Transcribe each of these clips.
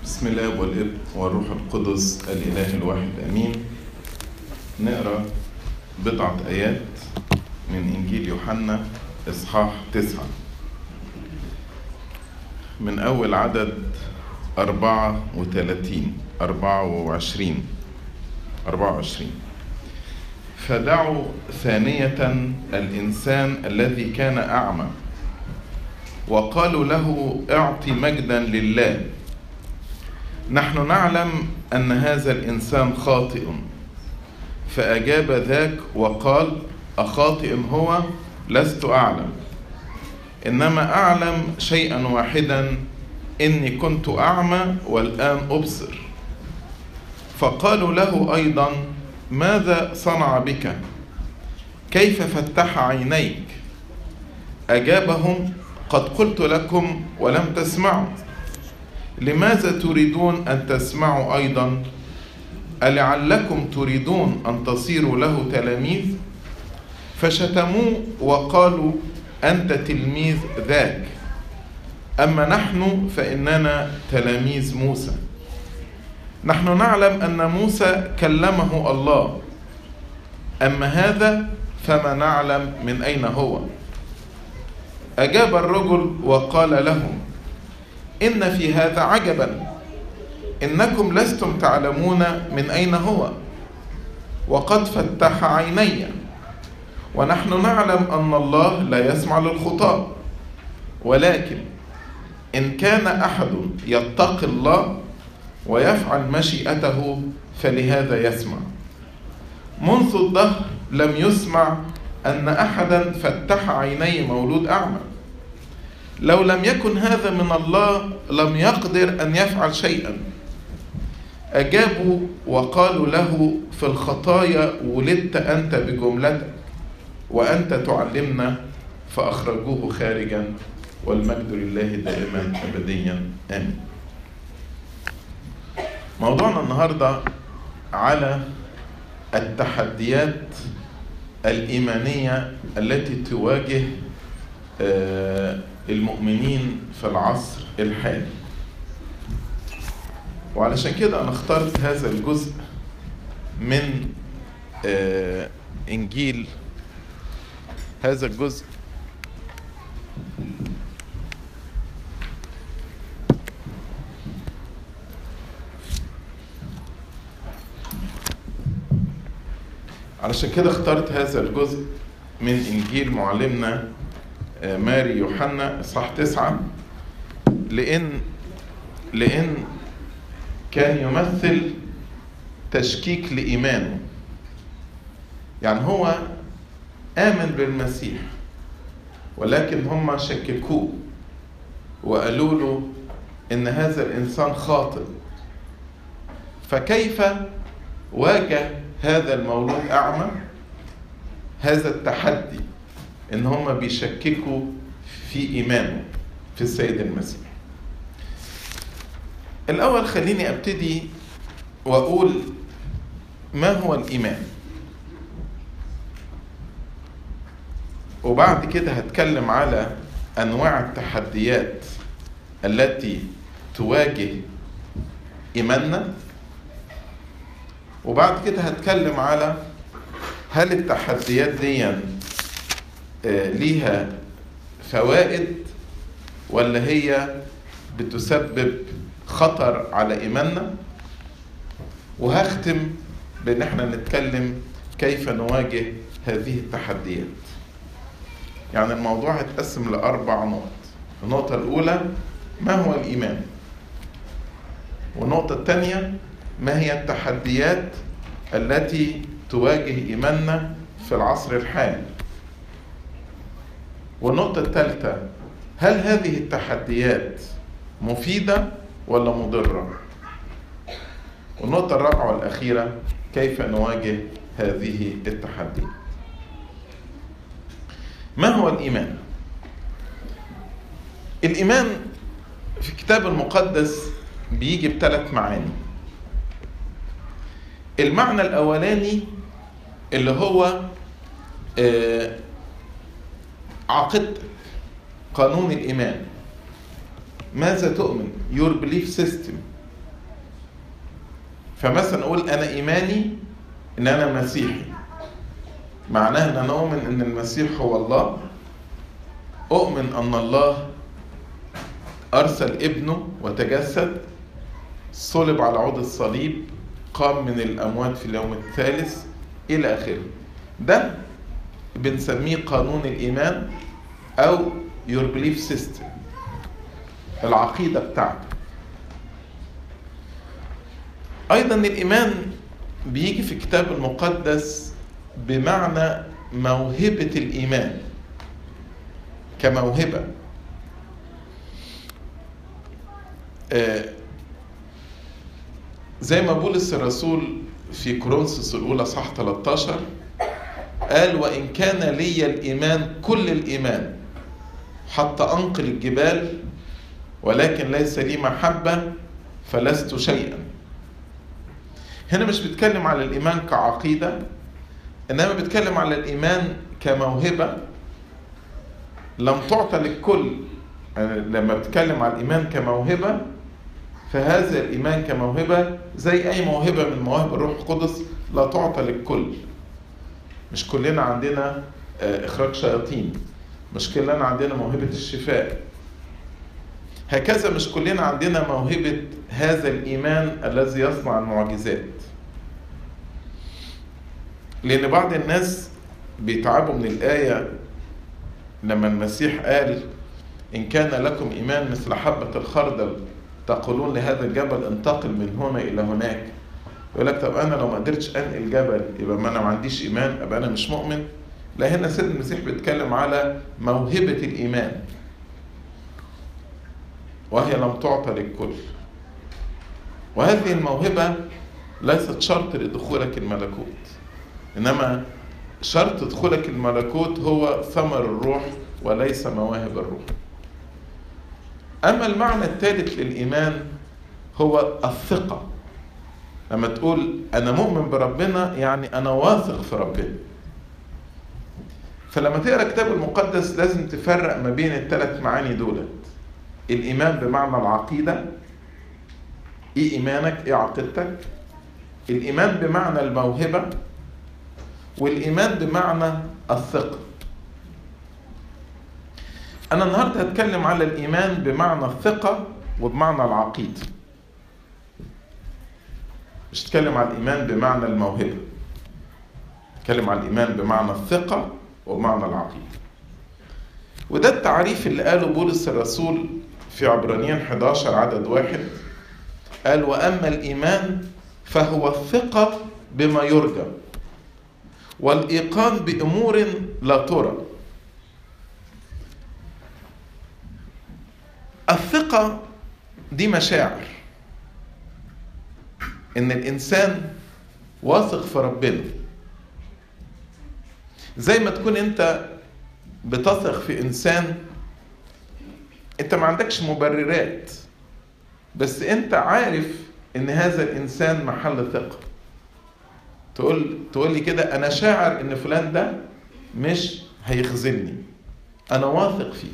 بسم الله والابن والروح القدس الإله الواحد أمين نقرأ بضعة آيات من إنجيل يوحنا إصحاح تسعة من أول عدد أربعة وثلاثين أربعة وعشرين أربعة وعشرين فدعوا ثانية الإنسان الذي كان أعمى وقالوا له اعط مجدا لله نحن نعلم ان هذا الانسان خاطئ فاجاب ذاك وقال اخاطئ هو لست اعلم انما اعلم شيئا واحدا اني كنت اعمى والان ابصر فقالوا له ايضا ماذا صنع بك كيف فتح عينيك اجابهم قد قلت لكم ولم تسمعوا لماذا تريدون ان تسمعوا ايضا ألعلكم تريدون ان تصيروا له تلاميذ فشتموه وقالوا انت تلميذ ذاك اما نحن فاننا تلاميذ موسى نحن نعلم ان موسى كلمه الله اما هذا فما نعلم من اين هو أجاب الرجل وقال لهم إن في هذا عجبا إنكم لستم تعلمون من أين هو وقد فتح عيني ونحن نعلم أن الله لا يسمع للخطاة ولكن إن كان أحد يتقي الله ويفعل مشيئته فلهذا يسمع منذ الدهر لم يسمع أن أحدا فتح عيني مولود أعمى لو لم يكن هذا من الله لم يقدر أن يفعل شيئا أجابوا وقالوا له في الخطايا ولدت أنت بجملتك وأنت تعلمنا فأخرجوه خارجا والمجد لله دائما أبديا آمين موضوعنا النهاردة على التحديات الإيمانية التي تواجه المؤمنين في العصر الحالي وعلشان كده أنا اخترت هذا الجزء من إنجيل هذا الجزء علشان كده اخترت هذا الجزء من إنجيل معلمنا ماري يوحنا إصحاح تسعة لأن لأن كان يمثل تشكيك لإيمانه يعني هو آمن بالمسيح ولكن هم شككوه وقالوا له إن هذا الإنسان خاطئ فكيف واجه هذا المولود أعمى هذا التحدي إن هم بيشككوا في إيمانه في السيد المسيح الأول خليني أبتدي وأقول ما هو الإيمان وبعد كده هتكلم على أنواع التحديات التي تواجه إيماننا وبعد كده هتكلم على هل التحديات دي ليها فوائد ولا هي بتسبب خطر على ايماننا وهختم بان احنا نتكلم كيف نواجه هذه التحديات يعني الموضوع هيتقسم لاربع نقط النقطه الاولى ما هو الايمان والنقطه الثانيه ما هي التحديات التي تواجه ايماننا في العصر الحالي والنقطة الثالثة هل هذه التحديات مفيدة ولا مضرة؟ والنقطة الرابعة والأخيرة كيف نواجه هذه التحديات؟ ما هو الإيمان؟ الإيمان في الكتاب المقدس بيجي بثلاث معاني المعنى الأولاني اللي هو آه عقيدتك قانون الإيمان ماذا تؤمن your belief system فمثلا اقول انا ايماني ان انا مسيحي معناه ان انا اؤمن ان المسيح هو الله اؤمن ان الله ارسل ابنه وتجسد صلب على عود الصليب قام من الاموات في اليوم الثالث الى اخره ده بنسميه قانون الايمان او your belief system العقيده بتاعتك ايضا الايمان بيجي في الكتاب المقدس بمعنى موهبه الايمان كموهبه آه زي ما بولس الرسول في كورنثوس الاولى صح 13 قال وان كان لي الايمان كل الايمان حتى انقل الجبال ولكن ليس لي محبه فلست شيئا هنا مش بيتكلم على الايمان كعقيده انما بيتكلم على الايمان كموهبه لم تعطى للكل يعني لما بتكلم على الايمان كموهبه فهذا الايمان كموهبه زي اي موهبه من مواهب الروح القدس لا تعطى للكل مش كلنا عندنا اخراج شياطين مش كلنا عندنا موهبه الشفاء هكذا مش كلنا عندنا موهبه هذا الايمان الذي يصنع المعجزات لان بعض الناس بيتعبوا من الايه لما المسيح قال ان كان لكم ايمان مثل حبه الخردل تقولون لهذا الجبل انتقل من هنا الى هناك يقول لك طب انا لو ما قدرتش انقل جبل يبقى ما انا ما عنديش ايمان ابقى انا مش مؤمن لا هنا سيد المسيح بيتكلم على موهبه الايمان وهي لم تعطى للكل وهذه الموهبه ليست شرط لدخولك الملكوت انما شرط دخولك الملكوت هو ثمر الروح وليس مواهب الروح أما المعنى الثالث للإيمان هو الثقة لما تقول أنا مؤمن بربنا يعني أنا واثق في ربنا فلما تقرا الكتاب المقدس لازم تفرق ما بين الثلاث معاني دولت الإيمان بمعنى العقيدة إيه إيمانك إيه عقيدتك الإيمان بمعنى الموهبة والإيمان بمعنى الثقة أنا النهاردة هتكلم على الإيمان بمعنى الثقة وبمعنى العقيدة مش هتكلم على الإيمان بمعنى الموهبة هتكلم على الإيمان بمعنى الثقة وبمعنى العقيدة وده التعريف اللي قاله بولس الرسول في عبرانيين 11 عدد واحد قال وأما الإيمان فهو الثقة بما يرجى والإيقان بأمور لا ترى الثقة دي مشاعر إن الإنسان واثق في ربنا زي ما تكون أنت بتثق في إنسان أنت ما عندكش مبررات بس أنت عارف إن هذا الإنسان محل ثقة تقول تقول لي كده أنا شاعر إن فلان ده مش هيخذلني أنا واثق فيه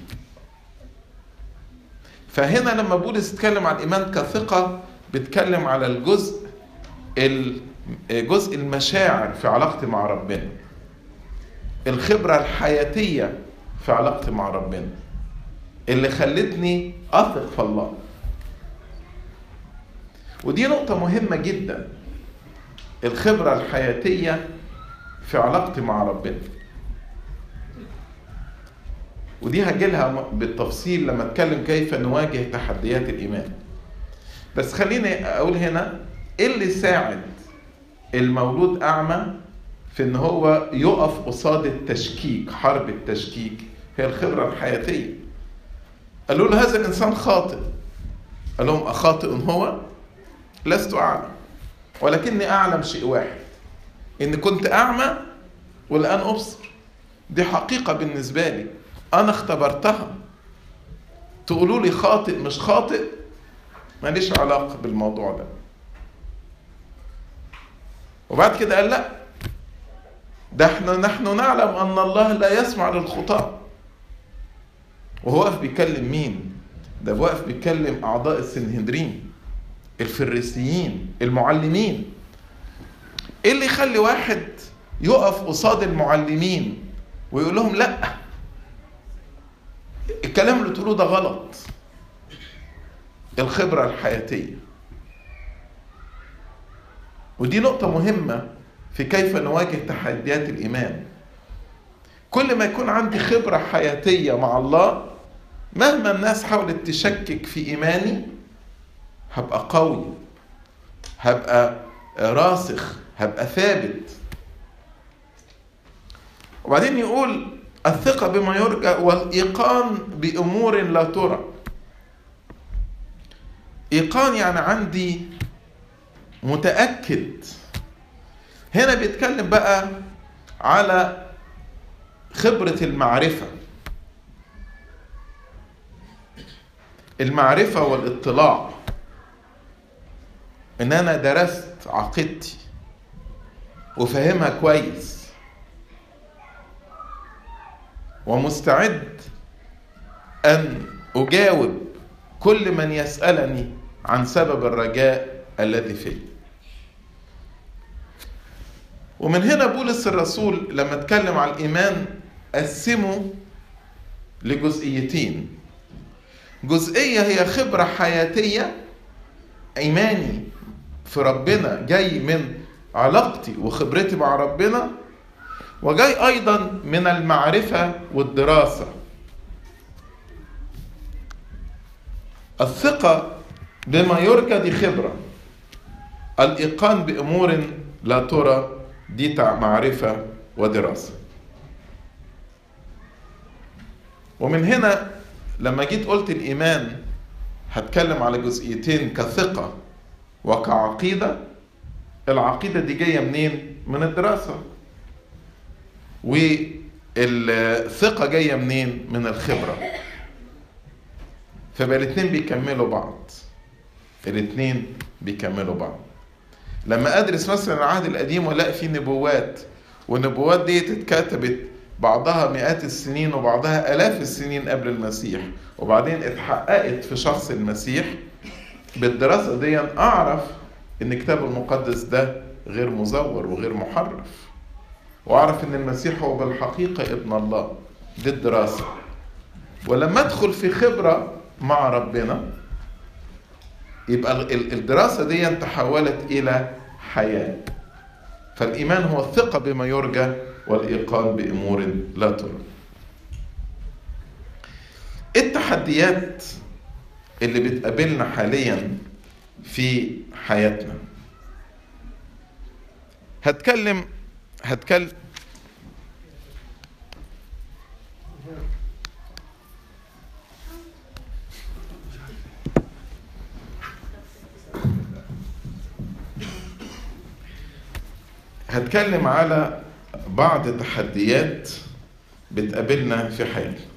فهنا لما بولس اتكلم عن الايمان كثقه بيتكلم على الجزء جزء المشاعر في علاقتي مع ربنا الخبره الحياتيه في علاقتي مع ربنا اللي خلتني اثق في الله ودي نقطه مهمه جدا الخبره الحياتيه في علاقتي مع ربنا ودي هجيلها بالتفصيل لما اتكلم كيف نواجه تحديات الايمان بس خليني اقول هنا ايه اللي ساعد المولود اعمى في ان هو يقف قصاد التشكيك حرب التشكيك هي الخبره الحياتيه قالوا له هذا الانسان خاطئ قال لهم اخاطئ هو لست اعلم ولكني اعلم شيء واحد ان كنت اعمى والان ابصر دي حقيقه بالنسبه لي انا اختبرتها تقولوا لي خاطئ مش خاطئ ماليش علاقة بالموضوع ده وبعد كده قال لا ده احنا نحن نعلم ان الله لا يسمع للخطاة وهو واقف بيكلم مين ده واقف بيكلم اعضاء السنهدرين الفريسيين المعلمين ايه اللي يخلي واحد يقف قصاد المعلمين ويقول لهم لا الكلام اللي تقولوه ده غلط الخبرة الحياتية ودي نقطة مهمة في كيف نواجه تحديات الإيمان كل ما يكون عندي خبرة حياتية مع الله مهما الناس حاولت تشكك في إيماني هبقى قوي هبقى راسخ هبقى ثابت وبعدين يقول الثقة بما يرجى والإيقان بأمور لا ترى إيقان يعني عندي متأكد هنا بيتكلم بقى على خبرة المعرفة المعرفة والاطلاع ان انا درست عقيدتي وفاهمها كويس ومستعد ان اجاوب كل من يسالني عن سبب الرجاء الذي فيه ومن هنا بولس الرسول لما اتكلم على الايمان قسمه لجزئيتين جزئيه هي خبره حياتيه ايماني في ربنا جاي من علاقتي وخبرتي مع ربنا وجاي ايضا من المعرفه والدراسه الثقه بما يرجى دي خبره الايقان بامور لا ترى دي معرفه ودراسه ومن هنا لما جيت قلت الايمان هتكلم على جزئيتين كثقه وكعقيده العقيده دي جايه منين من الدراسه والثقه جايه منين من الخبره فبقى الاثنين بيكملوا بعض الاثنين بيكملوا بعض لما ادرس مثلا العهد القديم والاقي فيه نبوات والنبوات دي اتكتبت بعضها مئات السنين وبعضها آلاف السنين قبل المسيح وبعدين اتحققت في شخص المسيح بالدراسة دي أعرف إن الكتاب المقدس ده غير مزور وغير محرف وأعرف إن المسيح هو بالحقيقة ابن الله دي الدراسة ولما أدخل في خبرة مع ربنا يبقى الدراسة دي تحولت إلى حياة فالإيمان هو الثقة بما يرجى والإيقان بأمور لا ترى التحديات اللي بتقابلنا حاليا في حياتنا هتكلم هتكلم هتكلم على بعض التحديات بتقابلنا في حياتنا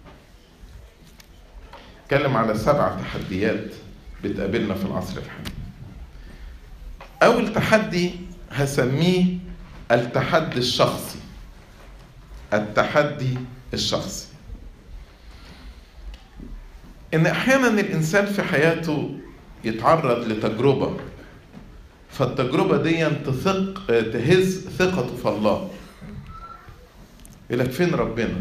اتكلم على سبع تحديات بتقابلنا في العصر الحالي اول تحدي هسميه التحدي الشخصي التحدي الشخصي ان احيانا الانسان في حياته يتعرض لتجربه فالتجربه دي تثق تهز ثقته في الله يقول لك فين ربنا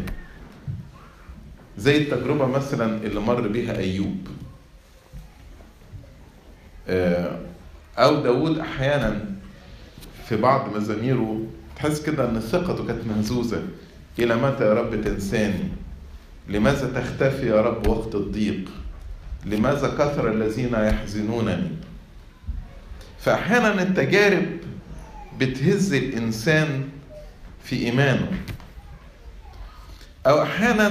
زي التجربه مثلا اللي مر بيها ايوب او داود احيانا في بعض مزاميره تحس كده ان ثقته كانت مهزوزه الى متى يا رب تنساني لماذا تختفي يا رب وقت الضيق لماذا كثر الذين يحزنونني فاحيانا التجارب بتهز الانسان في ايمانه او احيانا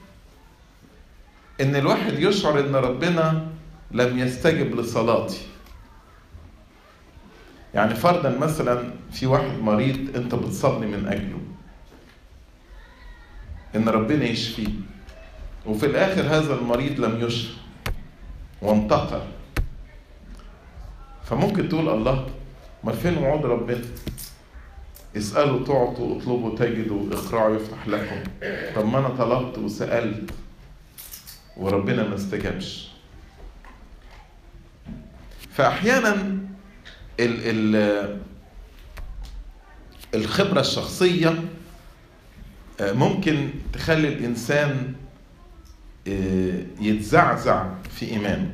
ان الواحد يشعر ان ربنا لم يستجب لصلاتي يعني فرضا مثلا في واحد مريض انت بتصلي من اجله ان ربنا يشفيه وفي الاخر هذا المريض لم يشفى وانتقل فممكن تقول الله ما فين وعود ربنا اسألوا تعطوا اطلبوا تجدوا اقرعوا يفتح لكم طب ما انا طلبت وسألت وربنا ما استجابش فأحيانا ال ال الخبرة الشخصية ممكن تخلي الإنسان يتزعزع في إيمانه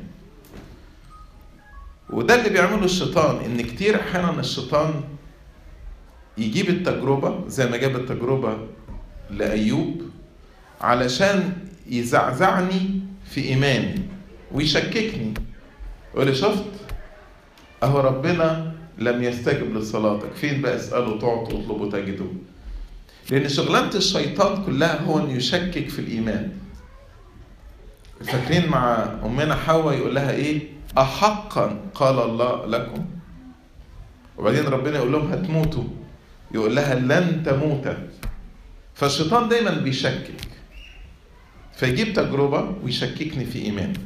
وده اللي بيعمله الشيطان إن كتير أحيانا الشيطان يجيب التجربة زي ما جاب التجربة لأيوب علشان يزعزعني في إيماني ويشككني يقول لي شفت أهو ربنا لم يستجب لصلاتك فين بقى اسأله تعطوا اطلبوا تجدوا لأن شغلانة الشيطان كلها هو أن يشكك في الإيمان فاكرين مع أمنا حواء يقول لها إيه أحقا قال الله لكم وبعدين ربنا يقول لهم هتموتوا يقول لها لن تموتا فالشيطان دايما بيشكك فيجيب تجربة ويشككني في إيماني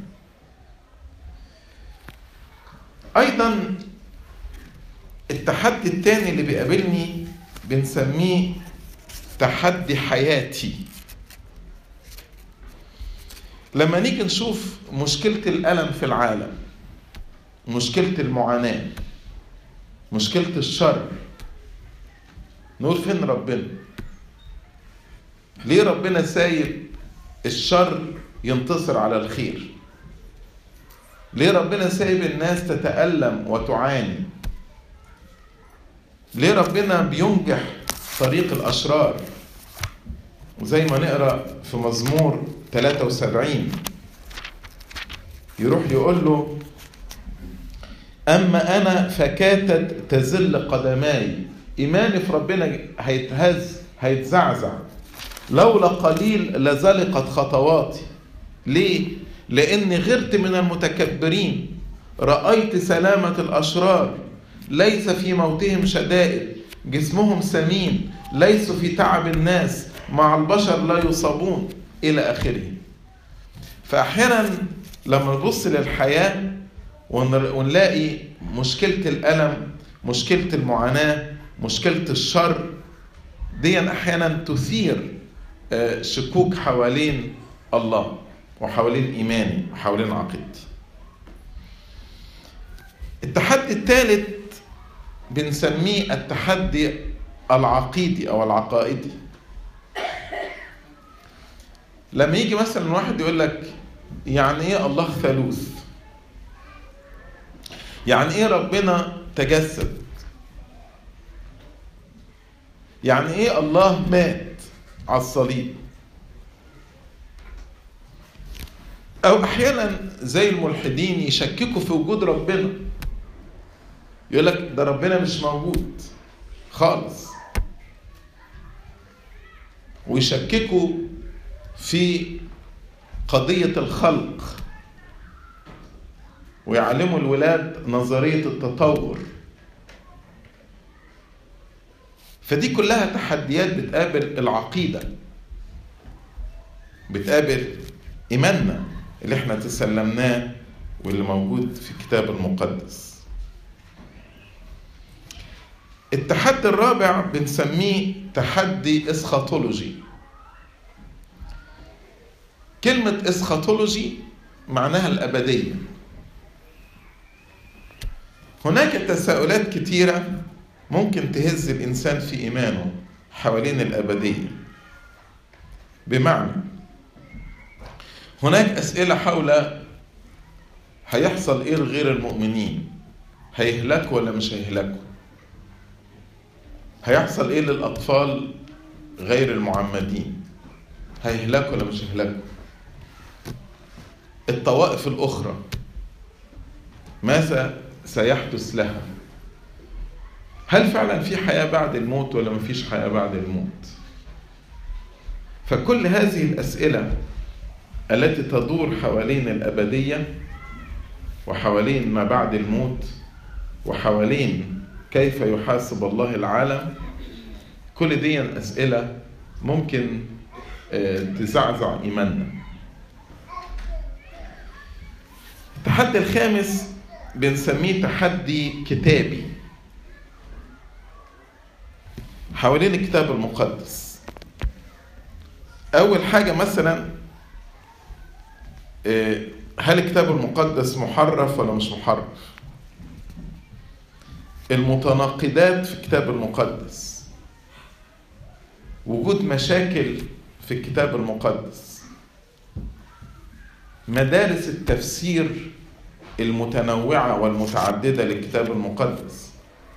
أيضا التحدي التاني اللي بيقابلني بنسميه تحدي حياتي لما نيجي نشوف مشكلة الألم في العالم مشكلة المعاناة مشكلة الشر نقول فين ربنا ليه ربنا سايب الشر ينتصر على الخير ليه ربنا سايب الناس تتألم وتعاني ليه ربنا بينجح طريق الأشرار وزي ما نقرأ في مزمور 73 يروح يقول له أما أنا فكاتت تزل قدماي إيماني في ربنا هيتهز هيتزعزع لولا قليل لزلقت خطواتي ليه؟ لأني غرت من المتكبرين رأيت سلامة الأشرار ليس في موتهم شدائد جسمهم سمين ليسوا في تعب الناس مع البشر لا يصابون إلى آخره فأحيانا لما نبص للحياة ونلاقي مشكلة الألم مشكلة المعاناة مشكلة الشر دي أحيانا تثير شكوك حوالين الله وحوالين إيماني وحوالين عقيدتي التحدي الثالث بنسميه التحدي العقيدي أو العقائدي لما يجي مثلا واحد يقول لك يعني ايه الله ثالوث يعني ايه ربنا تجسد يعني ايه الله مات على الصليب او احيانا زي الملحدين يشككوا في وجود ربنا يقول لك ده ربنا مش موجود خالص ويشككوا في قضية الخلق ويعلموا الولاد نظرية التطور فدي كلها تحديات بتقابل العقيدة بتقابل إيماننا اللي احنا تسلمناه واللي موجود في الكتاب المقدس التحدي الرابع بنسميه تحدي اسخاتولوجي كلمة اسخاتولوجي معناها الأبدية هناك تساؤلات كتيرة ممكن تهز الإنسان في إيمانه حوالين الأبدية بمعنى هناك أسئلة حول هيحصل إيه لغير المؤمنين هيهلكوا ولا مش هيهلكوا هيحصل إيه للأطفال غير المعمدين هيهلكوا ولا مش هيهلكوا الطوائف الأخرى ماذا سيحدث لها هل فعلا في حياة بعد الموت ولا مفيش حياة بعد الموت فكل هذه الأسئلة التي تدور حوالين الأبدية وحوالين ما بعد الموت وحوالين كيف يحاسب الله العالم كل دي أسئلة ممكن تزعزع إيماننا التحدي الخامس بنسميه تحدي كتابي حوالين الكتاب المقدس أول حاجة مثلا هل الكتاب المقدس محرف ولا مش محرف المتناقضات في الكتاب المقدس وجود مشاكل في الكتاب المقدس مدارس التفسير المتنوعة والمتعددة للكتاب المقدس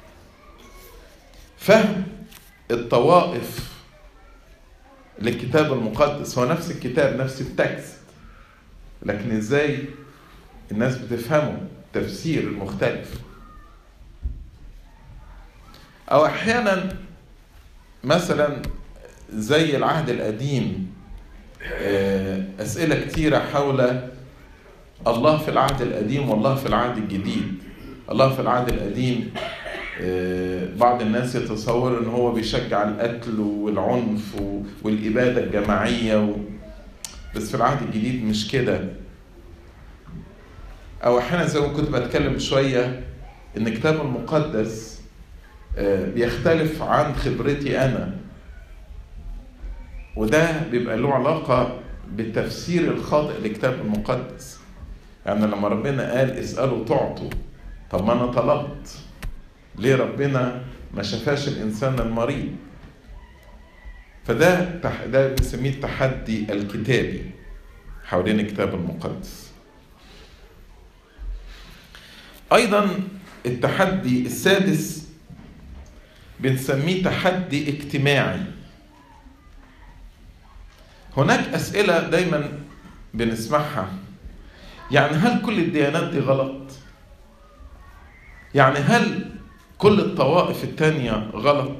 فهم الطوائف للكتاب المقدس هو نفس الكتاب نفس التكست لكن ازاي الناس بتفهمه تفسير المختلف او احيانا مثلا زي العهد القديم اسئله كتيره حول الله في العهد القديم والله في العهد الجديد الله في العهد القديم بعض الناس يتصور ان هو بيشجع القتل والعنف والاباده الجماعيه و... بس في العهد الجديد مش كده او احيانا زي ما كنت بتكلم شويه ان الكتاب المقدس بيختلف عن خبرتي انا وده بيبقى له علاقه بالتفسير الخاطئ للكتاب المقدس يعني لما ربنا قال اسالوا تعطوا طب ما انا طلبت ليه ربنا ما شفاش الانسان المريض فده ده بنسميه التحدي الكتابي حوالين الكتاب المقدس ايضا التحدي السادس بنسميه تحدي اجتماعي هناك اسئله دايما بنسمعها يعني هل كل الديانات دي غلط يعني هل كل الطوائف التانية غلط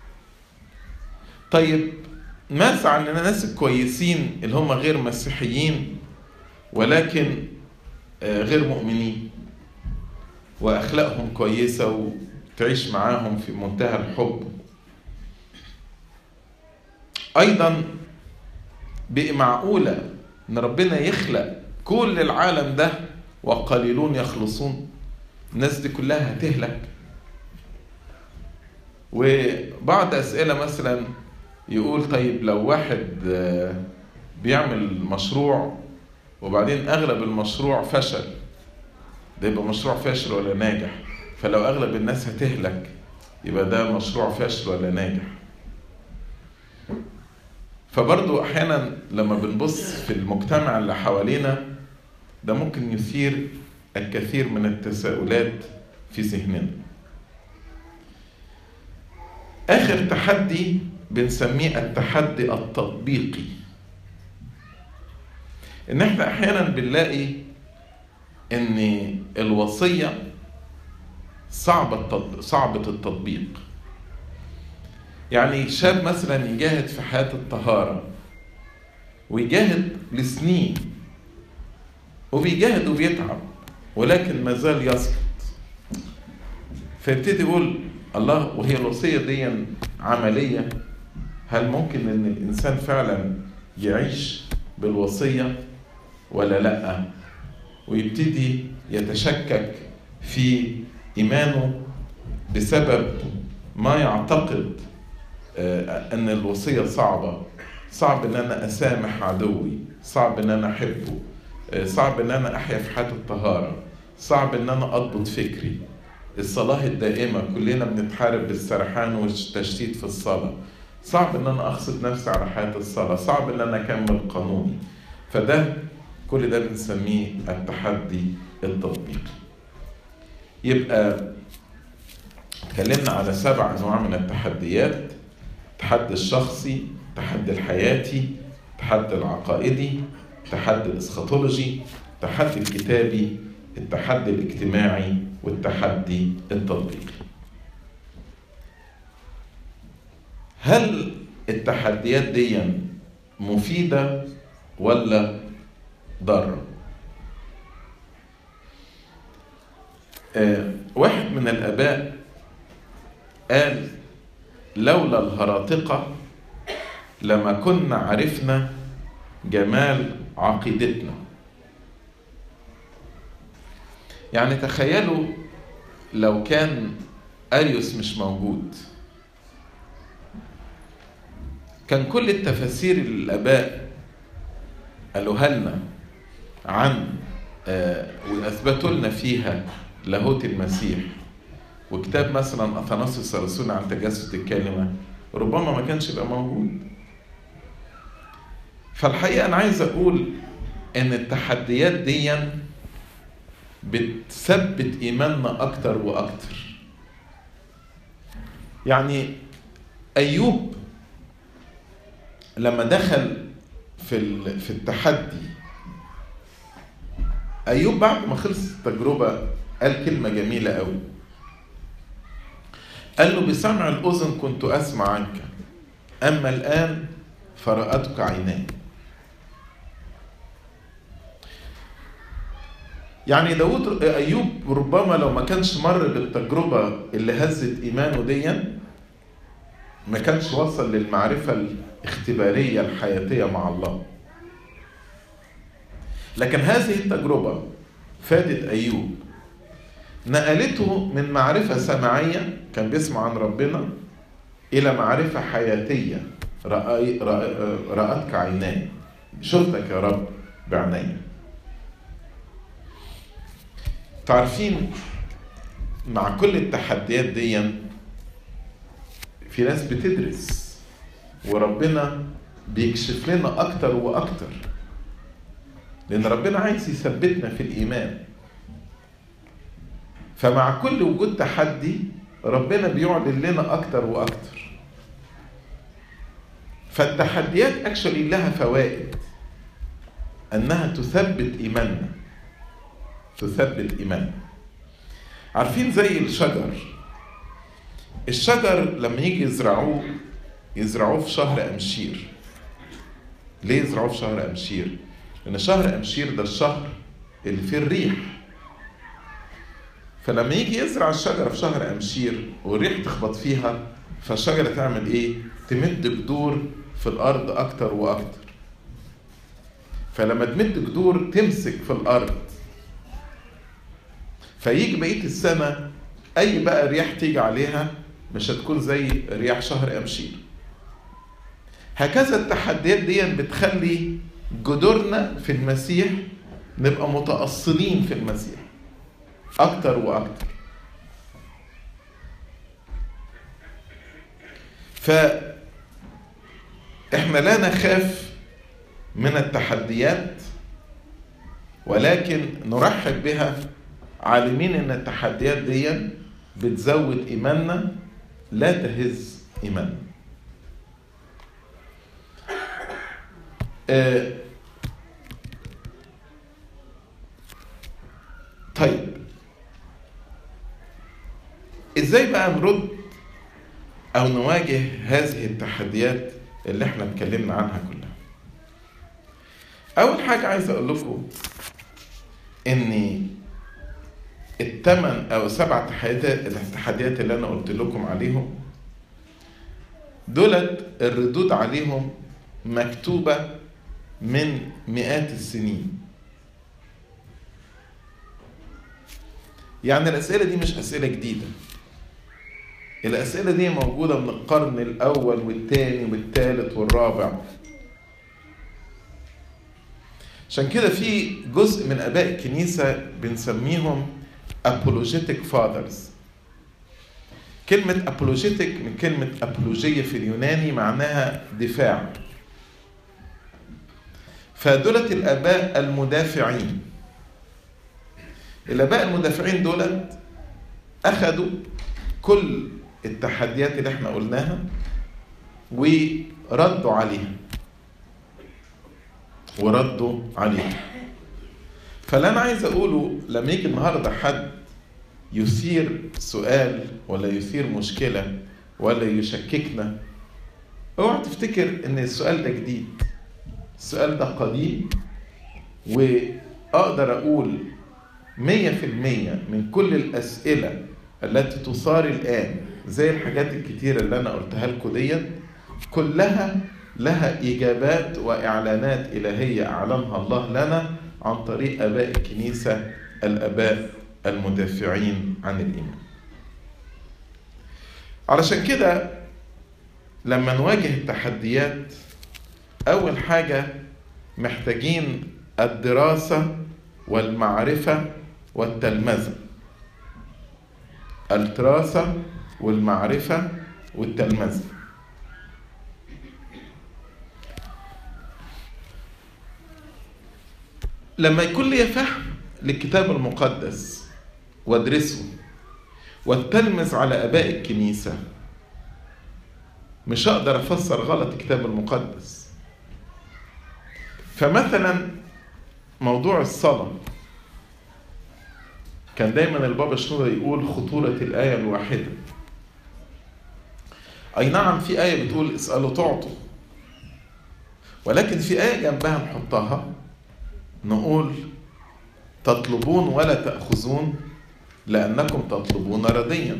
طيب ماذا عن الناس الكويسين اللي هم غير مسيحيين ولكن غير مؤمنين واخلاقهم كويسه وتعيش معاهم في منتهى الحب ايضا بقي معقوله ان ربنا يخلق كل العالم ده وقليلون يخلصون الناس دي كلها هتهلك وبعض اسئله مثلا يقول طيب لو واحد بيعمل مشروع وبعدين اغلب المشروع فشل ده يبقى مشروع فاشل ولا ناجح فلو اغلب الناس هتهلك يبقى ده مشروع فاشل ولا ناجح فبرضو احيانا لما بنبص في المجتمع اللي حوالينا ده ممكن يثير الكثير من التساؤلات في ذهننا اخر تحدي بنسميه التحدي التطبيقي ان احنا احيانا بنلاقي ان الوصيه صعبه صعبه التطبيق يعني شاب مثلا يجاهد في حياه الطهاره ويجاهد لسنين وبيجاهد وبيتعب ولكن ما زال يسقط فيبتدي يقول الله وهي الوصيه دي عمليه هل ممكن ان الانسان فعلا يعيش بالوصيه ولا لا ويبتدي يتشكك في ايمانه بسبب ما يعتقد ان الوصيه صعبه صعب ان انا اسامح عدوي صعب ان انا احبه صعب ان انا احيا في حياه الطهاره صعب ان انا اضبط فكري الصلاه الدائمه كلنا بنتحارب بالسرحان والتشتيت في الصلاه صعب ان انا اغصب نفسي على حياه الصلاه صعب ان انا اكمل قانوني فده كل ده بنسميه التحدي التطبيقي يبقى اتكلمنا على سبع انواع من التحديات التحدي الشخصي التحدي الحياتي التحدي العقائدي التحدي الاسخاتولوجي التحدي الكتابي التحدي الاجتماعي والتحدي التطبيقي هل التحديات دي مفيدة ولا ضارة؟ آه واحد من الآباء قال لولا الهراطقة لما كنا عرفنا جمال عقيدتنا يعني تخيلوا لو كان أريوس مش موجود كان كل التفاسير اللي الآباء قالوها لنا عن آه وأثبتوا لنا فيها لاهوت المسيح وكتاب مثلا اثناسيوس الرسول عن تجسد الكلمه ربما ما كانش يبقى موجود فالحقيقه انا عايز اقول ان التحديات دي بتثبت ايماننا اكتر واكتر يعني ايوب لما دخل في في التحدي ايوب بعد ما خلص التجربه قال كلمه جميله قوي قال له بسمع الاذن كنت اسمع عنك اما الان فراتك عيناي يعني داود ايوب ربما لو ما كانش مر بالتجربه اللي هزت ايمانه ديا ما كانش وصل للمعرفه الاختباريه الحياتيه مع الله لكن هذه التجربه فادت ايوب نقلته من معرفه سمعيه كان بيسمع عن ربنا الى معرفه حياتيه رأي رأتك عيناي شفتك يا رب بعيني تعرفين مع كل التحديات دي في ناس بتدرس وربنا بيكشف لنا اكتر واكتر لان ربنا عايز يثبتنا في الايمان فمع كل وجود تحدي ربنا بيعلن لنا اكتر واكتر فالتحديات اكشولي لها فوائد انها تثبت ايماننا تثبت ايماننا عارفين زي الشجر الشجر لما يجي يزرعوه يزرعوه في شهر امشير ليه يزرعوه في شهر امشير لان شهر امشير ده الشهر اللي فيه الريح فلما يجي يزرع الشجره في شهر امشير والريح تخبط فيها فالشجره تعمل ايه تمد جذور في الارض اكتر واكتر فلما تمد جذور تمسك في الارض فيجي بقيه السنه اي بقى رياح تيجي عليها مش هتكون زي رياح شهر امشير هكذا التحديات دي بتخلي جذورنا في المسيح نبقى متأصلين في المسيح أكتر وأكتر فإحنا لا نخاف من التحديات ولكن نرحب بها عالمين ان التحديات دي بتزود ايماننا لا تهز ايماننا آه طيب ازاي بقى نرد او نواجه هذه التحديات اللي احنا اتكلمنا عنها كلها اول حاجه عايز اقول لكم ان الثمان او سبع تحديات التحديات اللي انا قلت لكم عليهم دولت الردود عليهم مكتوبه من مئات السنين يعني الاسئله دي مش اسئله جديده الاسئله دي موجوده من القرن الاول والثاني والثالث والرابع عشان كده في جزء من اباء الكنيسه بنسميهم apologetic fathers كلمة apologetic من كلمة apologia في اليوناني معناها دفاع فدولت الآباء المدافعين الآباء المدافعين دولت أخدوا كل التحديات اللي احنا قلناها وردوا عليها وردوا عليها فاللي انا عايز اقوله لما يجي النهارده حد يثير سؤال ولا يثير مشكله ولا يشككنا اوعى تفتكر ان السؤال ده جديد السؤال ده قديم واقدر اقول مية في المية من كل الأسئلة التي تثار الآن زي الحاجات الكتيرة اللي أنا قلتها لكم ديت كلها لها إجابات وإعلانات إلهية أعلنها الله لنا عن طريق آباء الكنيسة الآباء المدافعين عن الإيمان علشان كده لما نواجه التحديات أول حاجة محتاجين الدراسة والمعرفة والتلمذة الدراسة والمعرفة والتلمذة لما يكون لي فهم للكتاب المقدس وادرسه والتلمذ على اباء الكنيسه مش هقدر افسر غلط الكتاب المقدس فمثلا موضوع الصلاه كان دايما البابا شنودة يقول خطورة الآية الواحدة أي نعم في آية بتقول اسألوا تعطوا ولكن في آية جنبها نحطها نقول تطلبون ولا تأخذون لأنكم تطلبون رديا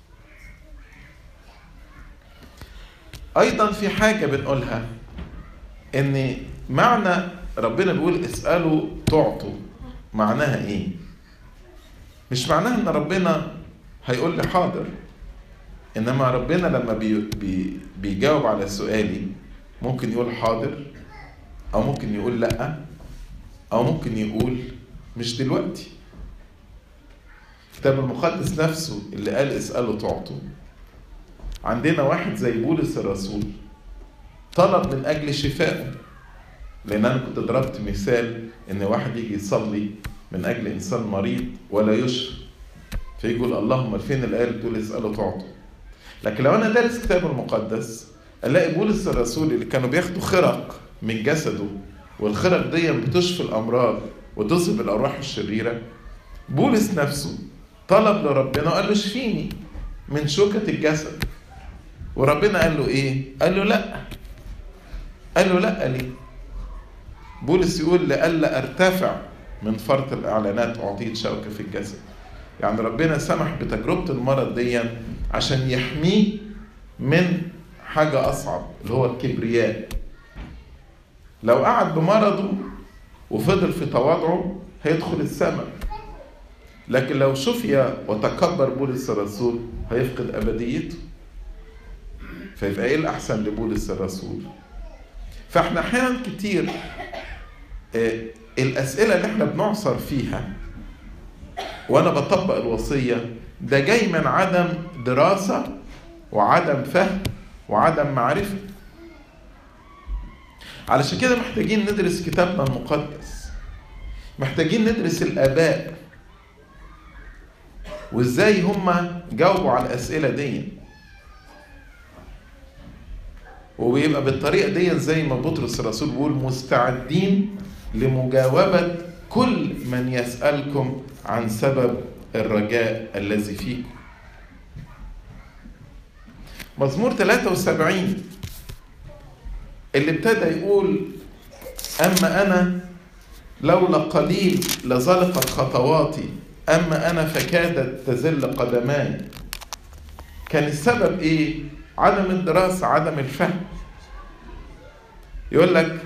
أيضا في حاجة بنقولها إن معنى ربنا بيقول اسألوا تعطوا معناها إيه؟ مش معناها إن ربنا هيقول لي حاضر إنما ربنا لما بي بي بيجاوب على سؤالي ممكن يقول حاضر أو ممكن يقول لأ أو ممكن يقول مش دلوقتي الكتاب المقدس نفسه اللي قال اسألوا تعطوا عندنا واحد زي بولس الرسول طلب من أجل شفائه لأن أنا كنت ضربت مثال إن واحد يجي يصلي من أجل إنسان مريض ولا يشفى فيقول اللهم فين الآية اللي بتقول اسألوا تعطوا لكن لو أنا دارس الكتاب المقدس ألاقي بولس الرسول اللي كانوا بياخدوا خرق من جسده والخرق دي بتشفي الأمراض وتصب الأرواح الشريرة بولس نفسه طلب لربنا وقال له اشفيني من شوكة الجسد وربنا قال له ايه قال له لا قال له لا ليه بولس يقول لألا ارتفع من فرط الإعلانات أعطيت شوكة في الجسد يعني ربنا سمح بتجربة المرض دي عشان يحميه من حاجة أصعب اللي هو الكبرياء لو قعد بمرضه وفضل في تواضعه هيدخل السماء لكن لو شفي وتكبر بولس الرسول هيفقد أبديته فيبقى ايه الأحسن لبولس الرسول فاحنا أحيانا كتير الأسئلة اللي احنا بنعصر فيها وأنا بطبق الوصية ده جاي من عدم دراسة وعدم فهم وعدم معرفة علشان كده محتاجين ندرس كتابنا المقدس محتاجين ندرس الآباء وازاي هم جاوبوا على الأسئلة دي وبيبقى بالطريقة دي زي ما بطرس الرسول بيقول مستعدين لمجاوبة كل من يسألكم عن سبب الرجاء الذي فيكم مزمور 73 اللي ابتدى يقول أما أنا لولا قليل لزلقت خطواتي أما أنا فكادت تزل قدماي كان السبب إيه؟ عدم الدراسة عدم الفهم يقول لك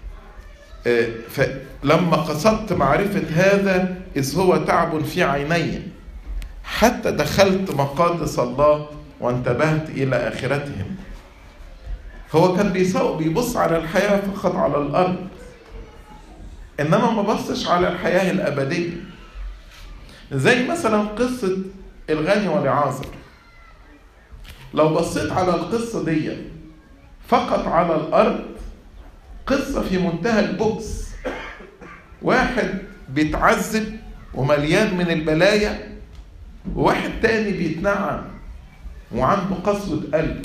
لما قصدت معرفة هذا إذ هو تعب في عيني حتى دخلت مقادس الله وانتبهت إلى آخرتهم هو كان بيبص على الحياة فقط على الأرض إنما ما بصش على الحياة الأبدية زي مثلا قصة الغني والعازر لو بصيت على القصة دي فقط على الأرض قصة في منتهى البؤس واحد بيتعذب ومليان من البلايا وواحد تاني بيتنعم وعنده قسوة قلب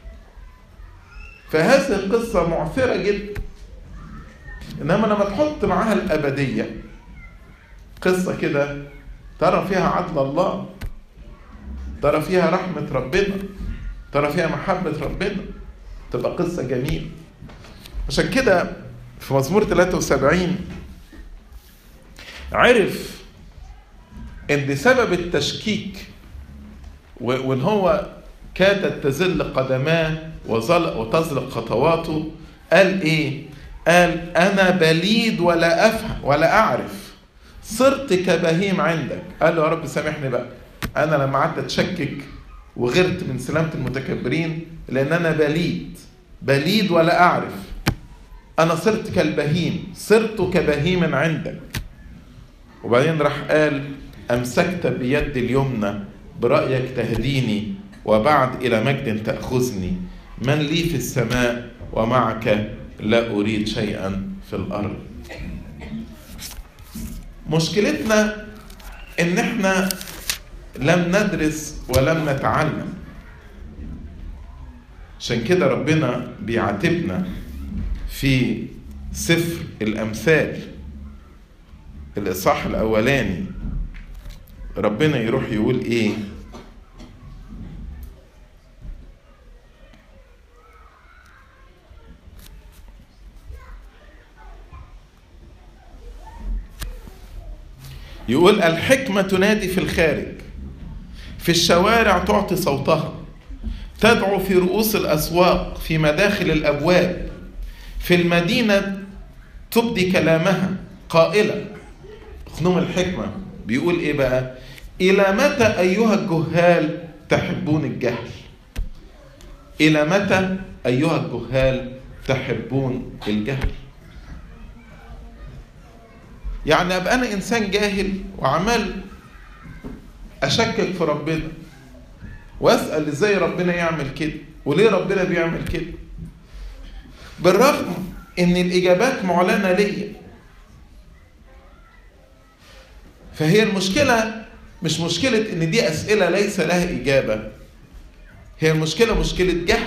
فهذه القصة معثرة جدا إنما لما تحط معاها الأبدية قصة كده ترى فيها عدل الله ترى فيها رحمة ربنا ترى فيها محبة ربنا تبقى قصة جميلة عشان كده في مزمور 73 عرف ان سبب التشكيك وان هو كادت تزل قدماه وتزلق خطواته قال ايه قال انا بليد ولا افهم ولا اعرف صرت كبهيم عندك قال له يا رب سامحني بقى انا لما قعدت اتشكك وغرت من سلامة المتكبرين لان انا بليد بليد ولا اعرف انا صرت كالبهيم صرت كبهيم عندك وبعدين راح قال امسكت بيد اليمنى برأيك تهديني وبعد إلى مجد تأخذني من لي في السماء ومعك لا أريد شيئا في الأرض مشكلتنا إن إحنا لم ندرس ولم نتعلم عشان كده ربنا بيعاتبنا في سفر الأمثال الإصحاح الأولاني ربنا يروح يقول إيه يقول الحكمة تنادي في الخارج في الشوارع تعطي صوتها تدعو في رؤوس الأسواق في مداخل الأبواب في المدينة تبدي كلامها قائلة خنوم الحكمة بيقول إيه بقى إلى متى أيها الجهال تحبون الجهل إلى متى أيها الجهال تحبون الجهل يعني أبقى أنا إنسان جاهل وعمال أشكك في ربنا وأسأل إزاي ربنا يعمل كده وليه ربنا بيعمل كده بالرغم إن الإجابات معلنة ليا فهي المشكلة مش مشكلة إن دي أسئلة ليس لها إجابة هي المشكلة مشكلة جهل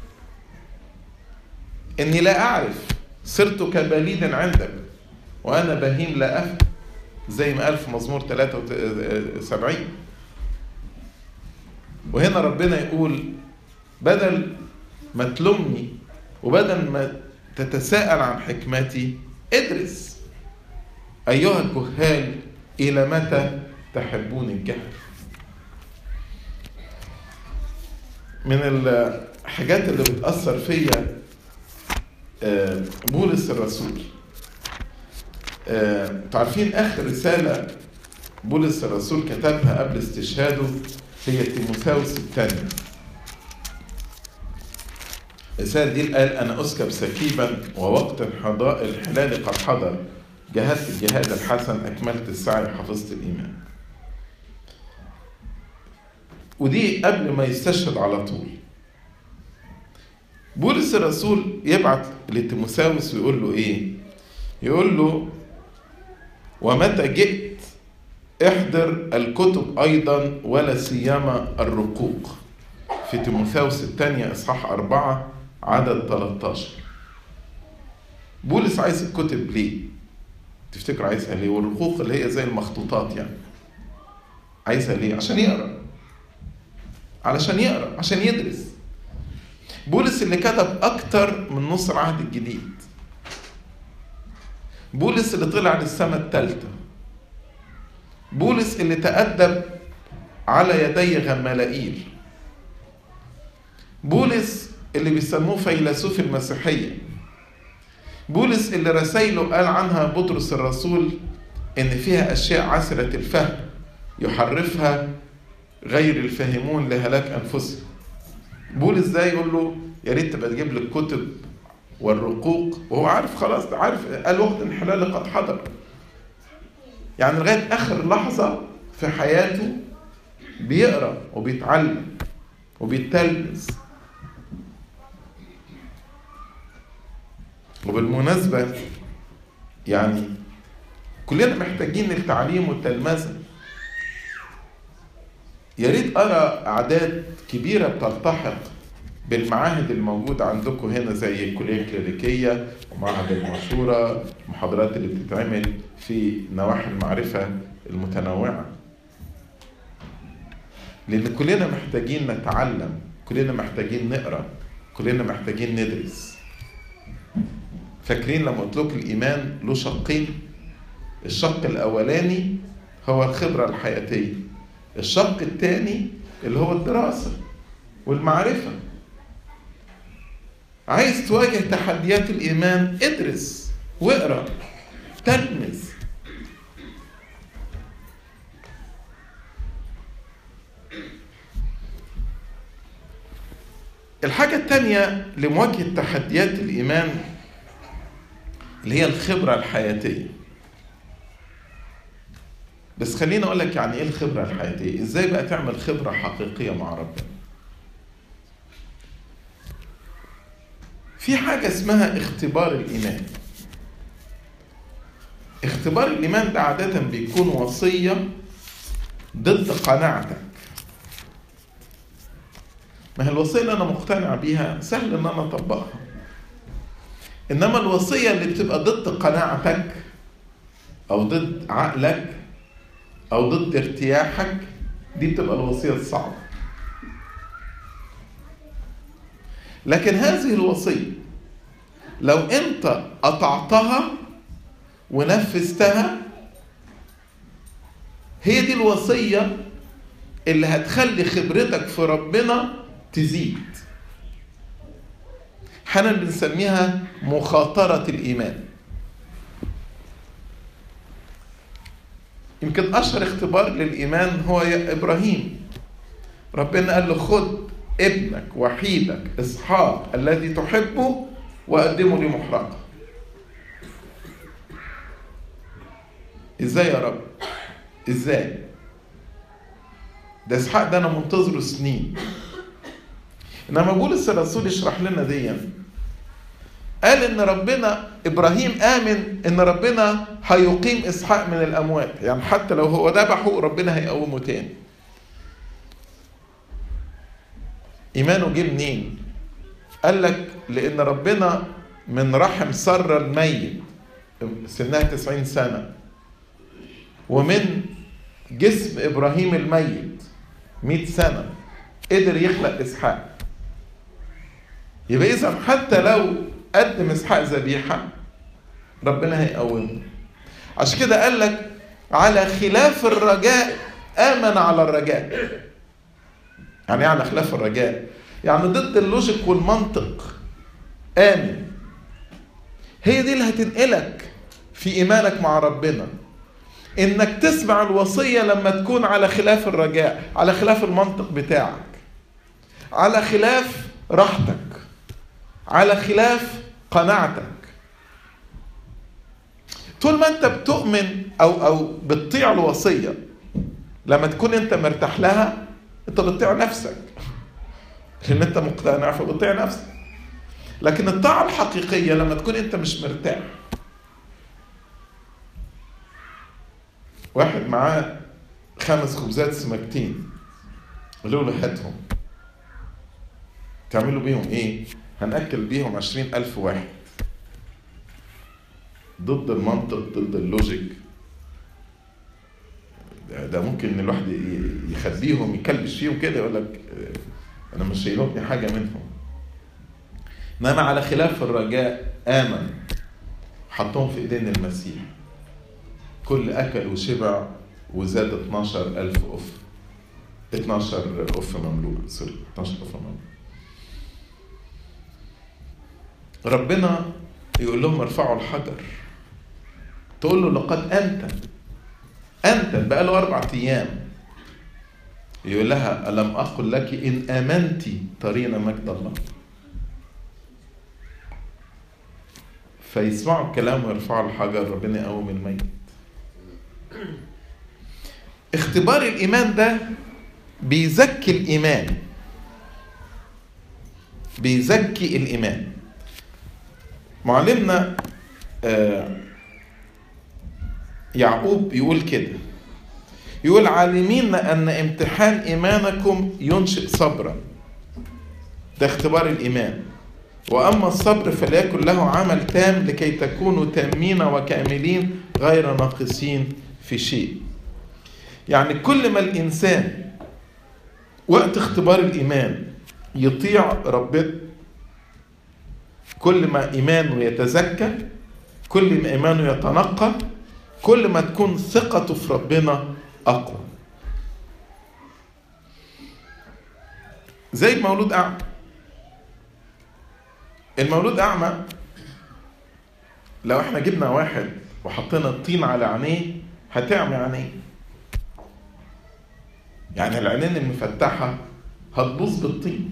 إني لا أعرف صرت كبليد عندك وأنا بهيم لا أفهم زي ما قال في مزمور 73 وهنا ربنا يقول بدل ما تلومني وبدل ما تتساءل عن حكمتي ادرس أيها الجهال إلى متى تحبون الجهل من الحاجات اللي بتأثر فيا بولس الرسول تعرفين آخر رسالة بولس الرسول كتبها قبل استشهاده هي تيموثاوس الثانية الرسالة دي قال أنا أسكب سكيبا ووقت الحضاء الحلال قد حضر جهزت الجهاد الحسن أكملت السعي وحفظت الإيمان ودي قبل ما يستشهد على طول بولس الرسول يبعت لتيموثاوس ويقول له ايه يقول له ومتى جئت احضر الكتب ايضا ولا سيما الرقوق في تيموثاوس الثانية اصحاح أربعة عدد 13 بولس عايز الكتب ليه؟ تفتكر عايزها ليه؟ والرقوق اللي هي زي المخطوطات يعني عايزها ليه؟ عشان يقرا علشان يقرا عشان يدرس بولس اللي كتب اكتر من نص العهد الجديد بولس اللي طلع للسماء الثالثة بولس اللي تأدب على يدي غمالائيل بولس اللي بيسموه فيلسوف المسيحية بولس اللي رسائله قال عنها بطرس الرسول إن فيها أشياء عسرة الفهم يحرفها غير الفاهمون لهلاك أنفسهم بولس ده يقول له يا ريت تبقى تجيب لي الكتب والرقوق وهو عارف خلاص عارف قال وقت الحلال قد حضر يعني لغايه اخر لحظه في حياته بيقرا وبيتعلم وبيتلمذ وبالمناسبه يعني كلنا محتاجين التعليم والتلمذه يا ريت ارى اعداد كبيره بتلتحق بالمعاهد الموجودة عندكم هنا زي الكلية الكليريكية ومعهد المشورة المحاضرات اللي بتتعمل في نواحي المعرفة المتنوعة لأن كلنا محتاجين نتعلم كلنا محتاجين نقرأ كلنا محتاجين ندرس فاكرين لما قلت لكم الإيمان له شقين الشق الأولاني هو الخبرة الحياتية الشق الثاني اللي هو الدراسة والمعرفة عايز تواجه تحديات الإيمان ادرس واقرا تلمذ الحاجة الثانية لمواجهة تحديات الإيمان اللي هي الخبرة الحياتية بس خليني اقول لك يعني ايه الخبره الحقيقيه ازاي بقى تعمل خبره حقيقيه مع ربنا في حاجه اسمها اختبار الايمان اختبار الايمان ده عاده بيكون وصيه ضد قناعتك ما هي الوصيه اللي انا مقتنع بيها سهل ان انا اطبقها انما الوصيه اللي بتبقى ضد قناعتك او ضد عقلك او ضد ارتياحك دي بتبقى الوصيه الصعبه لكن هذه الوصيه لو انت قطعتها ونفذتها هي دي الوصيه اللي هتخلي خبرتك في ربنا تزيد احيانا بنسميها مخاطره الايمان يمكن اشهر اختبار للايمان هو يا ابراهيم ربنا قال له خد ابنك وحيدك اسحاق الذي تحبه وقدمه لي محرقه ازاي يا رب ازاي ده اسحاق ده انا منتظره سنين انما بولس الرسول يشرح لنا دي قال ان ربنا ابراهيم امن ان ربنا هيقيم اسحاق من الاموات يعني حتى لو هو ذبحه ربنا هيقومه تاني ايمانه جه منين قال لك لان ربنا من رحم سر الميت سنها تسعين سنة ومن جسم إبراهيم الميت مئة سنة قدر يخلق إسحاق يبقى إذا حتى لو قدم إسحاق ذبيحة ربنا هيقومه عشان كده قال لك على خلاف الرجاء آمن على الرجاء يعني ايه على خلاف الرجاء يعني ضد اللوجيك والمنطق آمن هي دي اللي هتنقلك في إيمانك مع ربنا إنك تسمع الوصية لما تكون على خلاف الرجاء على خلاف المنطق بتاعك على خلاف راحتك على خلاف قناعتك طول ما انت بتؤمن او او بتطيع الوصيه لما تكون انت مرتاح لها انت بتطيع نفسك لان انت مقتنع فبتطيع نفسك لكن الطاعه الحقيقيه لما تكون انت مش مرتاح واحد معاه خمس خبزات سمكتين قالوا له هاتهم تعملوا بيهم ايه هنأكل بيهم عشرين ألف واحد ضد المنطق ضد اللوجيك ده, ده ممكن الواحد يخبيهم يكلبش فيهم كده يقول لك انا مش شايلوني حاجه منهم انما على خلاف الرجاء امن حطهم في ايدين المسيح كل اكل وشبع وزاد 12 ألف أف 12 أف مملوء سوري 12 أف مملوء ربنا يقول لهم ارفعوا الحجر تقول له لقد أنت أنت بقى له أربع أيام يقول لها ألم أقل لك إن آمنت ترين مجد الله فيسمعوا الكلام ويرفعوا الحجر ربنا يقوم الميت اختبار الإيمان ده بيزكي الإيمان بيزكي الإيمان معلمنا آه يعقوب يقول كده يقول عالمين أن امتحان إيمانكم ينشئ صبرا ده اختبار الإيمان وأما الصبر فليكن له عمل تام لكي تكونوا تامين وكاملين غير ناقصين في شيء يعني كل ما الإنسان وقت اختبار الإيمان يطيع ربنا كل ما إيمانه يتزكى كل ما إيمانه يتنقى كل ما تكون ثقته في ربنا أقوى زي المولود أعمى المولود أعمى لو احنا جبنا واحد وحطينا الطين على عينيه هتعمي عينيه يعني العينين المفتحة هتبوظ بالطين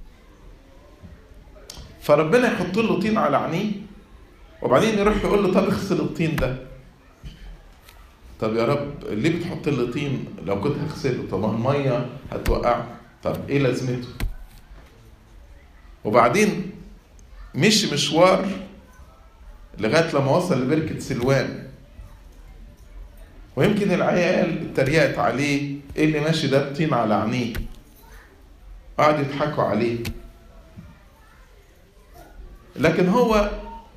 فربنا يحط له طين على عينيه وبعدين يروح يقول له طب اغسل الطين ده طب يا رب ليه بتحط لي طين لو كنت هغسله طب ما الميه هتوقعه طب ايه لازمته وبعدين مشي مشوار لغايه لما وصل لبركه سلوان ويمكن العيال اتريقت عليه ايه اللي ماشي ده بطين على عينيه قعدوا يضحكوا عليه لكن هو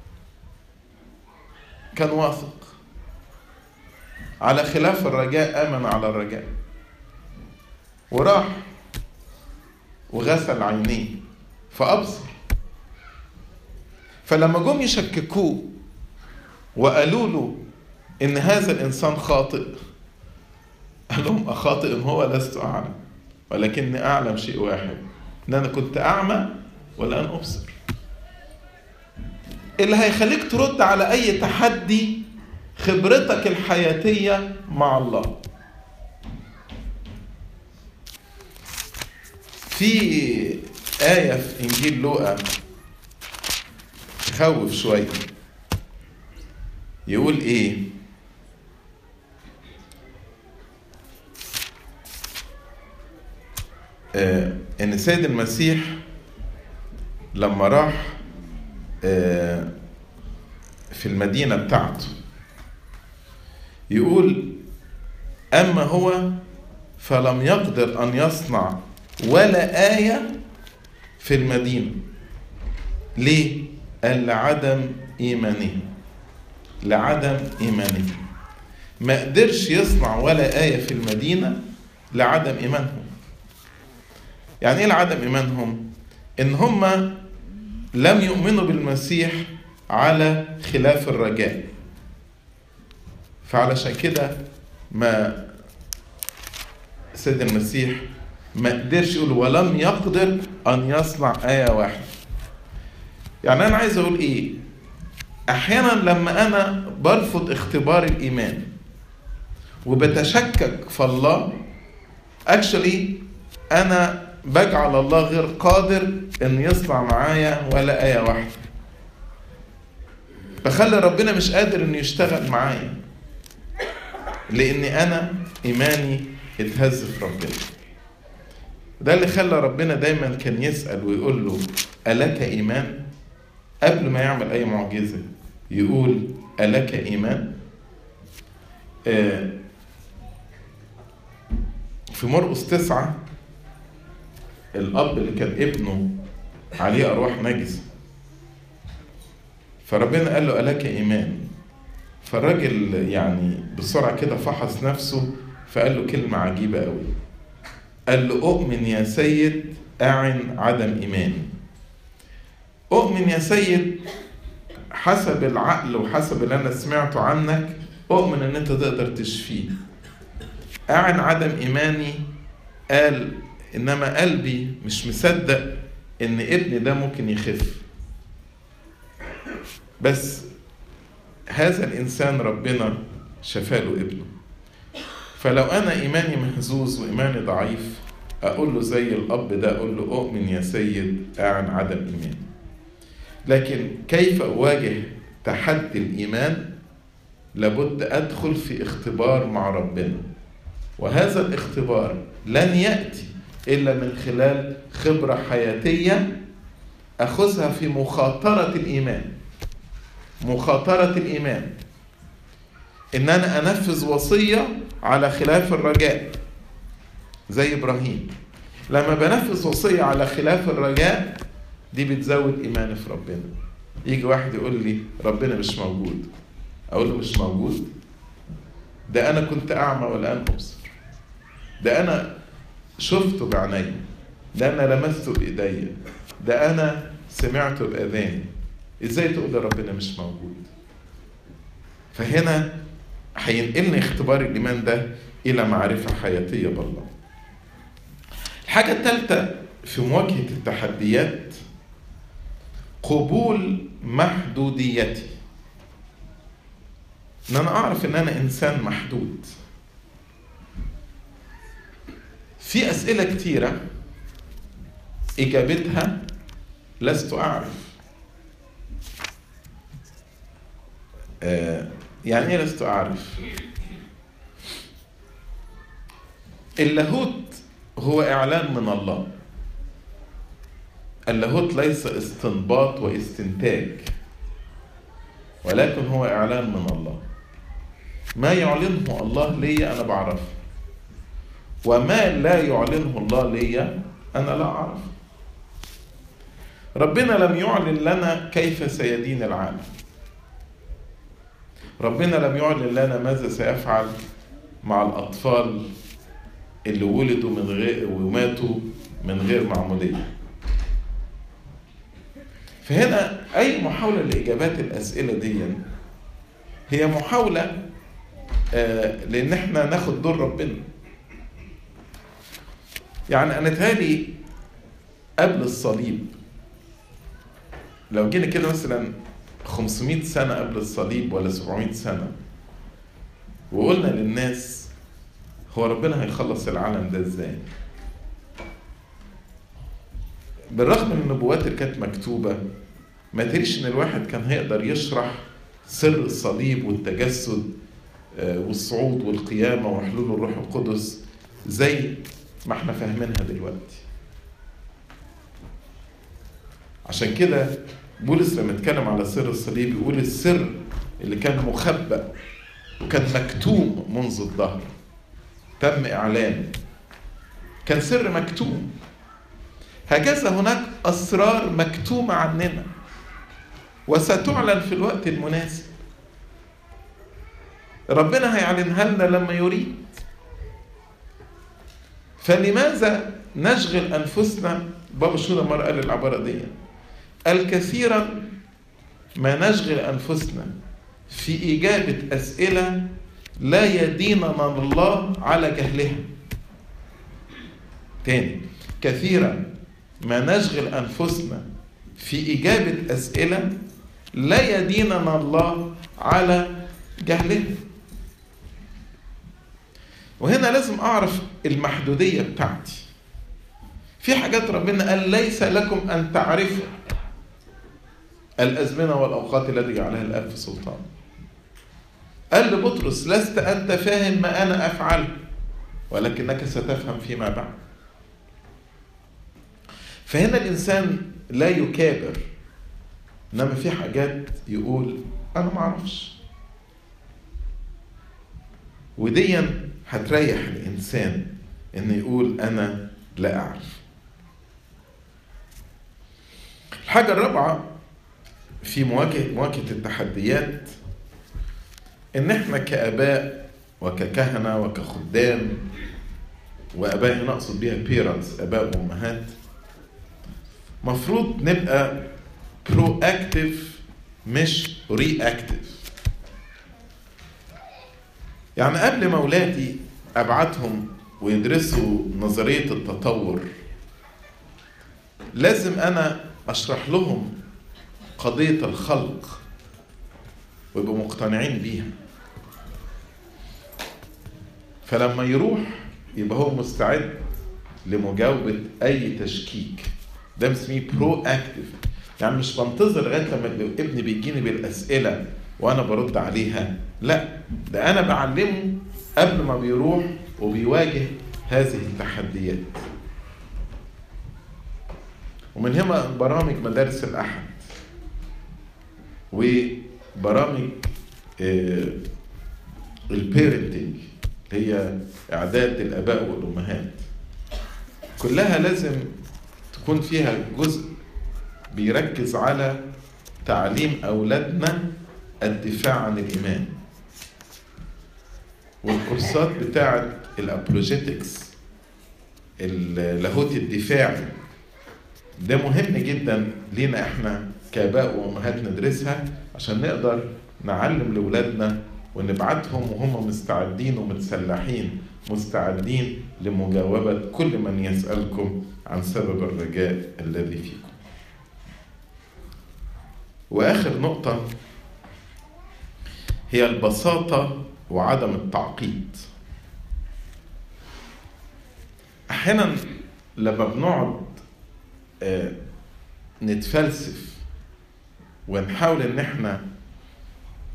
كان واثق على خلاف الرجاء امن على الرجاء وراح وغسل عينيه فابصر فلما جم يشككوه وقالوا له ان هذا الانسان خاطئ قال لهم اخاطئ هو لست اعلم ولكني اعلم شيء واحد ان انا كنت اعمى والان ابصر اللي هيخليك ترد على اي تحدي خبرتك الحياتيه مع الله في آية في إنجيل لوقا تخوف شوية يقول إيه؟ آه إن سيد المسيح لما راح آه في المدينة بتاعته يقول أما هو فلم يقدر أن يصنع ولا آية في المدينة ليه؟ قال لعدم إيمانهم لعدم إيمانهم ما قدرش يصنع ولا آية في المدينة لعدم إيمانهم يعني إيه لعدم إيمانهم؟ إن هم لم يؤمنوا بالمسيح على خلاف الرجاء فعلشان كده ما سيد المسيح ما قدرش يقول ولم يقدر ان يصنع ايه واحده يعني انا عايز اقول ايه احيانا لما انا برفض اختبار الايمان وبتشكك في الله اكشلي انا بجعل الله غير قادر ان يصنع معايا ولا ايه واحده بخلي ربنا مش قادر انه يشتغل معايا لاني انا ايماني اتهز في ربنا ده اللي خلى ربنا دايما كان يسأل ويقول له ألك إيمان؟ قبل ما يعمل أي معجزة يقول ألك إيمان؟ آه في مرقس تسعة الأب اللي كان ابنه عليه أرواح نجسة فربنا قال له ألك إيمان؟ فالراجل يعني بسرعة كده فحص نفسه فقال له كلمة عجيبة قوي قال له أؤمن يا سيد أعن عدم إيماني أؤمن يا سيد حسب العقل وحسب اللي أنا سمعته عنك أؤمن إن أنت تقدر تشفيه أعن عدم إيماني قال إنما قلبي مش مصدق إن ابني ده ممكن يخف بس هذا الإنسان ربنا شفاله ابنه فلو انا ايماني مهزوز وايماني ضعيف اقول له زي الاب ده اقول له اؤمن يا سيد اعن عدم ايماني لكن كيف اواجه تحدي الايمان لابد ادخل في اختبار مع ربنا وهذا الاختبار لن ياتي الا من خلال خبره حياتيه اخذها في مخاطره الايمان مخاطره الايمان ان انا انفذ وصيه على خلاف الرجاء زي ابراهيم لما بنفذ وصيه على خلاف الرجاء دي بتزود ايماني في ربنا يجي واحد يقول لي ربنا مش موجود اقول له مش موجود ده انا كنت اعمى والان ابصر ده انا شفته بعيني ده انا لمسته بايديا ده انا سمعته باذاني ازاي تقول ربنا مش موجود فهنا هينقلني اختبار الايمان ده الى معرفه حياتيه بالله الحاجه الثالثه في مواجهه التحديات قبول محدوديتي ان انا اعرف ان انا انسان محدود في اسئله كتيره اجابتها لست اعرف آه يعني ايه لست اعرف اللاهوت هو إعلان من الله اللاهوت ليس استنباط واستنتاج ولكن هو إعلان من الله ما يعلنه الله لي أنا بعرفه وما لا يعلنه الله لي أنا لا أعرف ربنا لم يعلن لنا كيف سيدين العالم ربنا لم يعلن لنا ماذا سيفعل مع الأطفال اللي ولدوا من غير وماتوا من غير معمودية فهنا أي محاولة لإجابات الأسئلة دي هي محاولة آه لأن احنا ناخد دور ربنا يعني أنا تالي قبل الصليب لو جينا كده مثلا 500 سنة قبل الصليب ولا 700 سنة وقلنا للناس هو ربنا هيخلص العالم ده ازاي بالرغم من النبوات اللي كانت مكتوبة ما تريش ان الواحد كان هيقدر يشرح سر الصليب والتجسد والصعود والقيامة وحلول الروح القدس زي ما احنا فاهمينها دلوقتي عشان كده بولس لما اتكلم على سر الصليب يقول السر اللي كان مخبأ وكان مكتوم منذ الظهر تم إعلانه كان سر مكتوم هكذا هناك أسرار مكتومة عننا وستعلن في الوقت المناسب ربنا هيعلنها لنا لما يريد فلماذا نشغل أنفسنا بابا شنودة مرة قال العبارة دي قال كثيرا ما نشغل أنفسنا في إجابة أسئلة لا يديننا الله على جهلها تاني كثيرا ما نشغل أنفسنا في إجابة أسئلة لا يديننا الله على جهلها وهنا لازم أعرف المحدودية بتاعتي في حاجات ربنا قال ليس لكم أن تعرفوا الأزمنة والأوقات التي جعلها الآب في سلطان قال لبطرس لست أنت فاهم ما أنا أفعل ولكنك ستفهم فيما بعد فهنا الإنسان لا يكابر إنما في حاجات يقول أنا ما أعرفش وديا هتريح الإنسان إنه يقول أنا لا أعرف الحاجة الرابعة في مواجهة مواجهة التحديات إن إحنا كآباء وككهنة وكخدام وآباء هنا أقصد بيها بيرنتس آباء وأمهات مفروض نبقى برو اكتف مش ري اكتف يعني قبل ما اولادي ابعتهم ويدرسوا نظريه التطور لازم انا اشرح لهم قضيه الخلق ويبقوا مقتنعين بيها فلما يروح يبقى هو مستعد لمجاوبه اي تشكيك ده بنسميه برو اكتف يعني مش بنتظر لغايه لما ابني بيجيني بالاسئله وانا برد عليها لا ده انا بعلمه قبل ما بيروح وبيواجه هذه التحديات ومن هنا برامج مدارس الاحد وبرامج البيرنتنج هي اعداد الاباء والامهات كلها لازم تكون فيها جزء بيركز على تعليم أولادنا الدفاع عن الإيمان والكورسات بتاعة الأبولوجيتكس اللاهوت الدفاعي ده مهم جدا لينا احنا كآباء وأمهات ندرسها عشان نقدر نعلم لأولادنا ونبعتهم وهم مستعدين ومتسلحين مستعدين لمجاوبة كل من يسألكم عن سبب الرجاء الذي فيكم وآخر نقطة هي البساطة وعدم التعقيد أحيانا لما بنقعد نتفلسف ونحاول إن احنا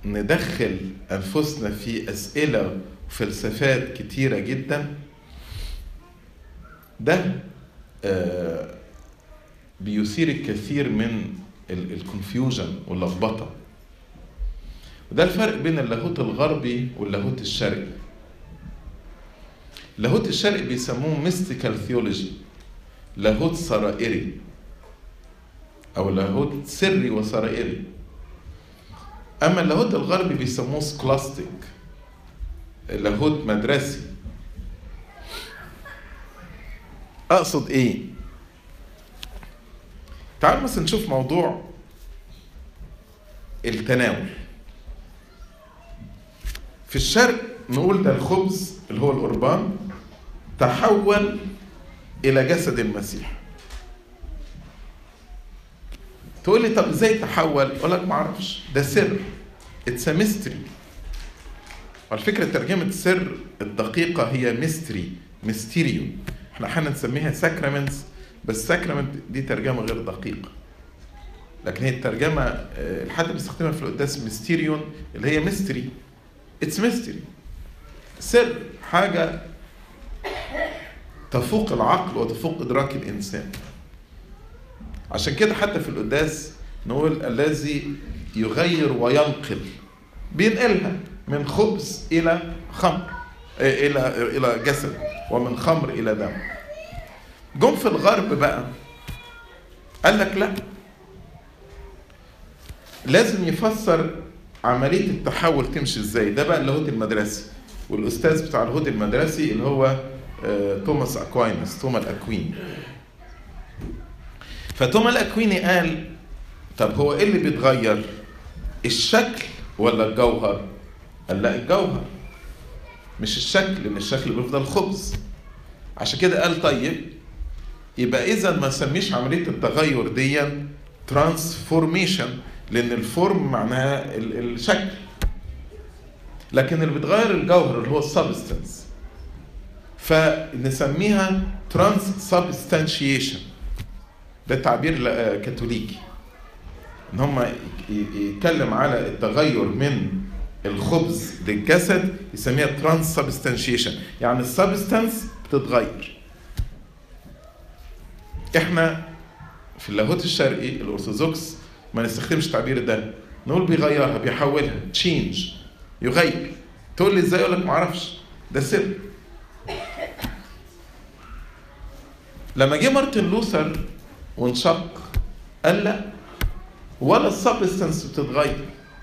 ندخل أنفسنا في أسئلة وفلسفات كتيرة جدا ده آه بيثير الكثير من الكونفيوجن واللخبطه وده الفرق بين اللاهوت الغربي واللاهوت الشرقي اللاهوت الشرقي بيسموه ميستيكال ثيولوجي لاهوت سرائري او لاهوت سري وسرائري اما اللاهوت الغربي بيسموه سكلاستيك لاهوت مدرسي اقصد ايه تعالوا مثلا نشوف موضوع التناول في الشرق نقول ده الخبز اللي هو القربان تحول الى جسد المسيح تقول لي طب ازاي تحول اقول لك ما اعرفش ده سر اتس ميستري على فكره ترجمه السر الدقيقه هي ميستري ميستيريو احنا احيانا نسميها ساكرامنتس بس ساكرامنت دي ترجمه غير دقيقه لكن هي الترجمه الحد بيستخدمها في القداس ميستيريون اللي هي ميستري اتس ميستري سر حاجه تفوق العقل وتفوق ادراك الانسان عشان كده حتى في القداس نقول الذي يغير وينقل بينقلها من خبز الى خمر الى الى جسد ومن خمر الى دم جم في الغرب بقى قال لك لا لازم يفسر عملية التحول تمشي ازاي ده بقى اللاهوت المدرسي والاستاذ بتاع اللاهوت المدرسي اللي هو توماس اكوينس توما الاكويني فتوما الاكويني قال طب هو ايه اللي بيتغير الشكل ولا الجوهر قال لا الجوهر مش الشكل لان الشكل بيفضل خبز عشان كده قال طيب يبقى اذا ما نسميش عمليه التغير دي ترانسفورميشن لان الفورم معناها الشكل لكن اللي بيتغير الجوهر اللي هو السبستنس فنسميها ترانس سبستانشيشن ده تعبير كاثوليكي ان هم يتكلم على التغير من الخبز للجسد يسميها ترانس سبستانشيشن يعني السبستانس بتتغير احنا في اللاهوت الشرقي الارثوذكس ما نستخدمش التعبير ده نقول بيغيرها بيحولها تشينج يغير تقول لي ازاي اقول لك ما اعرفش ده سر لما جه مارتن لوثر وانشق قال لا ولا السبستنس بتتغير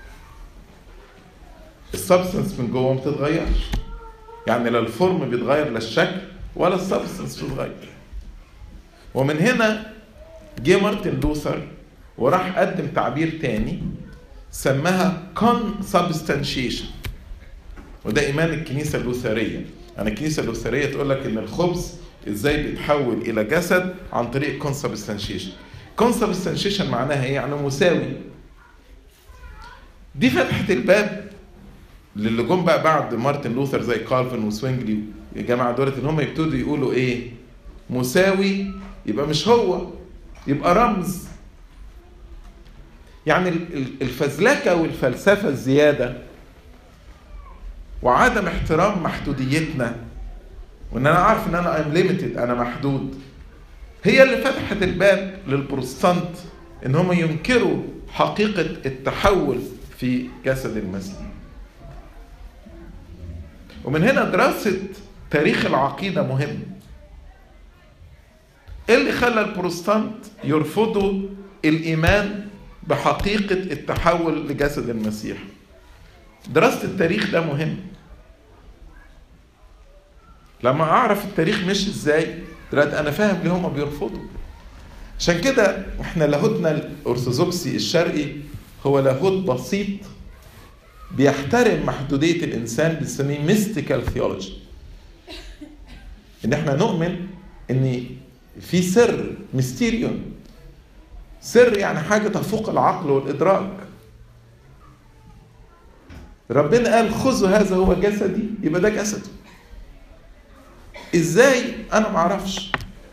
السبستنس من جوه ما بتتغيرش يعني لا الفورم بيتغير لا الشكل ولا السبستنس بتتغير ومن هنا جه مارتن لوثر وراح قدم تعبير تاني سماها consubstantiation وده ايمان الكنيسه اللوثريه يعني الكنيسه اللوثريه تقول لك ان الخبز ازاي بيتحول الى جسد عن طريق consubstantiation consubstantiation معناها ايه يعني مساوي دي فتحت الباب للي جم بقى بعد مارتن لوثر زي كالفن وسوينجلي الجماعه دولت ان هم يبتدوا يقولوا ايه مساوي يبقى مش هو يبقى رمز يعني الفزلكه والفلسفه الزياده وعدم احترام محدوديتنا وان انا عارف ان انا ام ليميتد انا محدود هي اللي فتحت الباب للبروتستانت ان هم ينكروا حقيقه التحول في جسد المسيح ومن هنا دراسه تاريخ العقيده مهم ايه اللي خلى البروتستانت يرفضوا الايمان بحقيقه التحول لجسد المسيح دراسه التاريخ ده مهم لما اعرف التاريخ مش ازاي دلوقتي انا فاهم ليه هم بيرفضوا عشان كده احنا لاهوتنا الارثوذكسي الشرقي هو لاهوت بسيط بيحترم محدوديه الانسان بنسميه ميستيكال ثيولوجي ان احنا نؤمن ان في سر ميستيريون سر يعني حاجه تفوق العقل والادراك ربنا قال خذوا هذا هو جسدي يبقى ده جسده ازاي انا ما اعرفش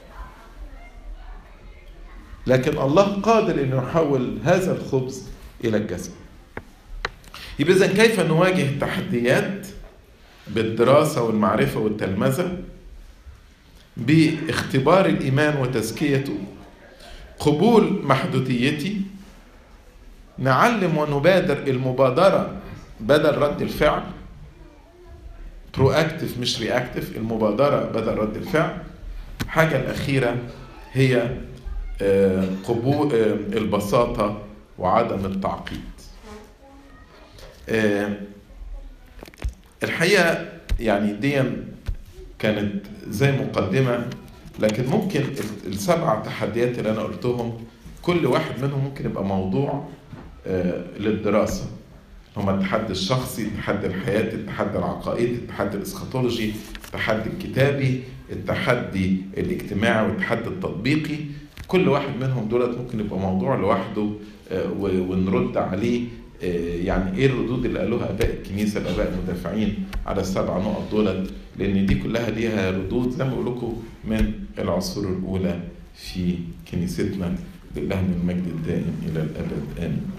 لكن الله قادر انه يحول هذا الخبز الى الجسد يبقى اذا كيف نواجه التحديات بالدراسه والمعرفه والتلمذه باختبار الإيمان وتزكيته قبول محدوديتي نعلم ونبادر المبادرة بدل رد الفعل برو اكتف مش رياكتف المبادرة بدل رد الفعل الحاجة الأخيرة هي قبول البساطة وعدم التعقيد الحقيقة يعني دي كانت زي مقدمة لكن ممكن السبع تحديات اللي أنا قلتهم كل واحد منهم ممكن يبقى موضوع للدراسة هما التحدي الشخصي التحدي الحياتي التحدي العقائدي التحدي الاسخاتولوجي التحدي الكتابي التحدي الاجتماعي والتحدي التطبيقي كل واحد منهم دولت ممكن يبقى موضوع لوحده ونرد عليه يعني ايه الردود اللي قالوها اباء الكنيسه الاباء المدافعين على السبع نقط دولت لان دي كلها ليها ردود زي ما بقول لكم من العصور الاولى في كنيستنا لله من المجد الدائم الى الابد امين